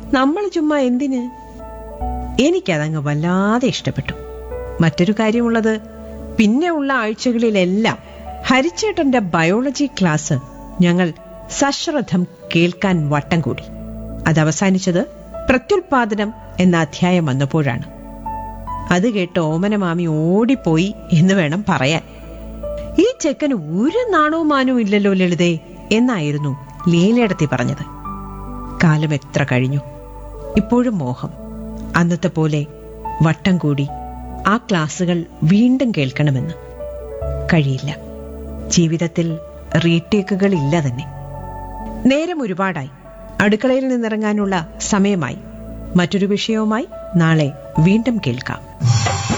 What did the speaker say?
നമ്മൾ ചുമ്മാ എന്തിന് എനിക്കതങ്ങ് വല്ലാതെ ഇഷ്ടപ്പെട്ടു മറ്റൊരു കാര്യമുള്ളത് പിന്നെ ഉള്ള ആഴ്ചകളിലെല്ലാം ഹരിച്ചേട്ടന്റെ ബയോളജി ക്ലാസ് ഞങ്ങൾ സശ്രദ്ധം കേൾക്കാൻ വട്ടം കൂടി അത് അവസാനിച്ചത് പ്രത്യുൽപാദനം എന്ന അധ്യായം വന്നപ്പോഴാണ് അത് കേട്ട് ഓമനമാമി ഓടിപ്പോയി എന്ന് വേണം പറയാൻ ഈ ചെക്കന് ഒരു നാണവും മാനവും ഇല്ലല്ലോ ലളിതേ എന്നായിരുന്നു ലീലയിടത്തി പറഞ്ഞത് കാലം എത്ര കഴിഞ്ഞു ഇപ്പോഴും മോഹം അന്നത്തെ പോലെ വട്ടം കൂടി ആ ക്ലാസുകൾ വീണ്ടും കേൾക്കണമെന്ന് കഴിയില്ല ജീവിതത്തിൽ റീടേക്കുകൾ ഇല്ല തന്നെ നേരം ഒരുപാടായി അടുക്കളയിൽ നിന്നിറങ്ങാനുള്ള സമയമായി മറ്റൊരു വിഷയവുമായി നാളെ വീണ്ടും കേൾക്കാം